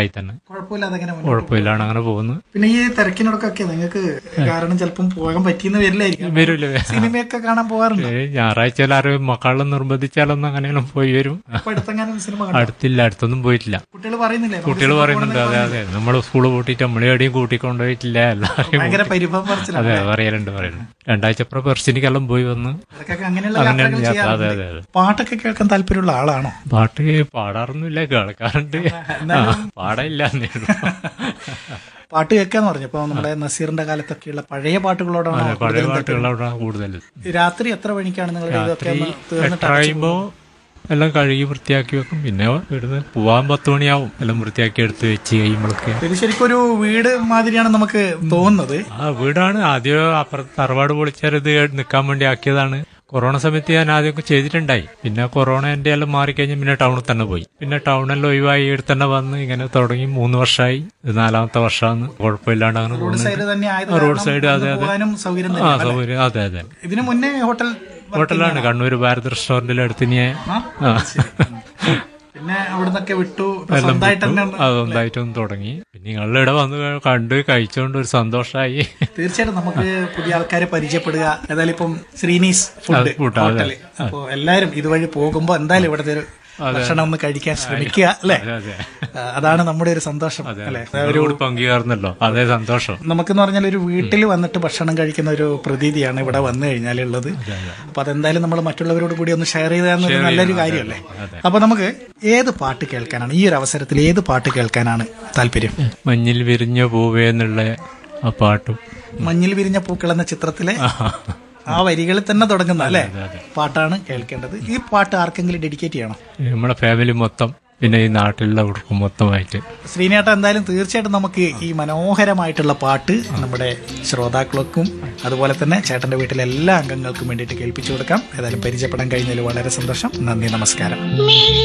സന്തോഷമായി തന്നെ കുഴപ്പമില്ലാതെ അങ്ങനെ മുന്നോട്ട് കുഴപ്പമില്ലാണ് അങ്ങനെ പോകുന്നു പിന്നെ ഈ തിരക്കിനോടൊക്കെ നിങ്ങൾക്ക് കാരണം ചിലപ്പം പോകാൻ പറ്റിയെന്ന് വരില്ലായിരിക്കും വരൂല്ലേ സിനിമയൊക്കെ കാണാൻ പോകാറുണ്ട് ഏ, ഞായറാഴ്ച എല്ലാവരും മക്കളെ നിർബന്ധിച്ചാലൊന്നും അങ്ങനെയൊന്നും പോയി വരും ഇപ്പൊ അടുത്തെങ്ങാനും സിനിമ കണ്ടോ? അടുത്തില്ല അടുത്തൊന്നും പോയിട്ടില്ല കുട്ടികൾ പറയുന്നില്ലേ നമുക്ക് കുട്ടികൾ സിനിമ പറയുന്നുണ്ട് അതെ അതെ നമ്മൾ സ്കൂൾ പൂട്ടിയിട്ട് നമ്മളെ എവിടെയും കൂട്ടിക്കൊണ്ടുപോയിട്ടില്ല എല്ലാവരെയും ഭയങ്കര പരിഭവം പറച്ചിലാണ് അതെ പറയലുണ്ട് പറയുന്നുണ്ട് രണ്ടാഴ്ചപ്പുറം പെർസിനിക്കെല്ലാം പോയി വന്ന് ഇടയ്ക്കൊക്കെ അങ്ങനെയുള്ള അങ്ങനെ യാത്രകൾ യാത്ര അതെ ചെയ്യാറുണ്ട് അതെ അതെ പാട്ടൊക്കെ കേൾക്കാൻ താല്പര്യമുള്ള ആളാണോ പാട്ട് പാടാറൊന്നുമില്ല കേൾക്കാറുണ്ട് ആ, പാടില്ല എന്നേ ഉള്ളൂ. പാട്ട് കേൾക്കാന്ന് പറഞ്ഞു ഇപ്പൊ നമ്മുടെ നസീറിന്റെ കാലത്തൊക്കെയുള്ള പഴയ പാട്ടുകളോടാണോ അതെ, പഴയ കൂടുതലും പാട്ടുകളാണ് കൂടുതൽ താല്പര്യം? രാത്രി എത്ര മണിക്കാണ് നിങ്ങൾ ഇതൊക്കെ ഒന്ന് തീർന്നിട്ട് കഴിയുമ്പോ എല്ലാം കഴുകി വൃത്തിയാക്കി വെക്കും പിന്നെ ഇവിടുന്ന് പോവാൻ പത്ത് മണിയാവും എല്ലാം വൃത്തിയാക്കി എടുത്ത് വെച്ച് കഴിയുമ്പോഴൊക്കെ ഇത് ശരിക്കും ഒരു വീട് മാതിരിയാണ് നമുക്ക് തോന്നുന്നത് ആ വീടാണ് ആദ്യം അപ്പുറത്ത് തറവാട് പൊളിച്ചാൽ ഇത് നിൽക്കാൻ വേണ്ടി ആക്കിയതാണ് കൊറോണ സമയത്ത് ഞാൻ ആദ്യമൊക്കെ ചെയ്തിട്ടുണ്ടായി പിന്നെ കൊറോണ എന്റെ എല്ലാം മാറിക്കഴിഞ്ഞ് പിന്നെ ടൗണിൽ തന്നെ പോയി പിന്നെ ടൗണെല്ലാം ഒഴിവായി ഇവിടെ തന്നെ വന്ന് ഇങ്ങനെ തുടങ്ങി മൂന്ന് വർഷമായി ഇത് നാലാമത്തെ വർഷമാണ് കുഴപ്പമില്ലാണ്ട് അങ്ങനെ റോഡ് പോകുന്നു സൈഡ് തന്നെ ആയത് റോഡ് കാരണം സൈഡ് അതെ ഒന്ന് അതെ പോകാനും സൗകര്യം ആ തന്നെ സൗകര്യം അതെ അതെ ഇതിനു മുന്നേ ഹോട്ടൽ ഹോട്ടലാണ് കണ്ണൂർ ഭാരത് റെസ്റ്റോറന്റിൽ അടുത്ത് ഞാൻ ആ? പിന്നെ അവിടുന്നൊക്കെ വിട്ടു ഇപ്പൊ സ്വന്തമായിട്ട് തന്നെ അതൊന്നായിട്ടൊന്ന് തുടങ്ങി പിന്നെ നിങ്ങളുടെ ഇവിടെ വന്ന് കണ്ട് കഴിച്ചുകൊണ്ട് ഒരു സന്തോഷമായി തീർച്ചയായിട്ടും നമുക്ക് പുതിയ ആൾക്കാരെ പരിചയപ്പെടുക ഏതായാലും ഇപ്പം ശ്രീനീസ് ഫുഡ് food, അതെ. ഹോട്ടല് അപ്പോ എല്ലാരും ഇതുവഴി പോകുമ്പോ എന്തായാലും ഇവിടുത്തെ ഒരു ഭക്ഷണം ഒന്ന് കഴിക്കാൻ ശ്രമിക്കുക അല്ലെ അതെ അതെ അതാണ് നമ്മുടെ ഒരു സന്തോഷം അല്ലെ അവരോട് പങ്കുചേർന്നല്ലോ അതേ സന്തോഷം നമുക്കെന്ന് പറഞ്ഞാൽ ഒരു വീട്ടിൽ വന്നിട്ട് ഭക്ഷണം കഴിക്കുന്ന ഒരു പ്രതീതിയാണ് ഇവിടെ വന്നു കഴിഞ്ഞാലുള്ളത് അപ്പൊ അതെന്തായാലും നമ്മൾ മറ്റുള്ളവരോട് കൂടി ഒന്ന് ഷെയർ ചെയ്താൽ നല്ലൊരു കാര്യമല്ലേ അപ്പൊ നമുക്ക് ഏത് പാട്ട് കേൾക്കാനാണ് ഈ ഒരു അവസരത്തിൽ ഏത് പാട്ട് കേൾക്കാനാണ് താല്പര്യം മഞ്ഞിൽ വിരിഞ്ഞ പൂവേ എന്നുള്ള ആ പാട്ടും മഞ്ഞിൽ വിരിഞ്ഞ പൂക്കൾ എന്ന ചിത്രത്തിലെ ആ വരികളിൽ തന്നെ തുടങ്ങുന്ന അല്ലെ പാട്ടാണ് കേൾക്കേണ്ടത് ഈ പാട്ട് ആർക്കെങ്കിലും ഡെഡിക്കേറ്റ് ചെയ്യണം നമ്മുടെ ഫാമിലി മൊത്തം പിന്നെ ഈ നാട്ടിലുള്ള കുടുംബം മൊത്തമായിട്ട് ശ്രീനേട്ട എന്തായാലും തീർച്ചയായിട്ടും നമുക്ക് ഈ മനോഹരമായിട്ടുള്ള പാട്ട് നമ്മുടെ ശ്രോതാക്കൾക്കും അതുപോലെ തന്നെ ചേട്ടന്റെ വീട്ടിലെ എല്ലാ അംഗങ്ങൾക്കും വേണ്ടിയിട്ട് കേൾപ്പിച്ചു കൊടുക്കാം ഏതായാലും പരിചയപ്പെടാൻ കഴിഞ്ഞതിൽ വളരെ സന്തോഷം നന്ദി നമസ്കാരം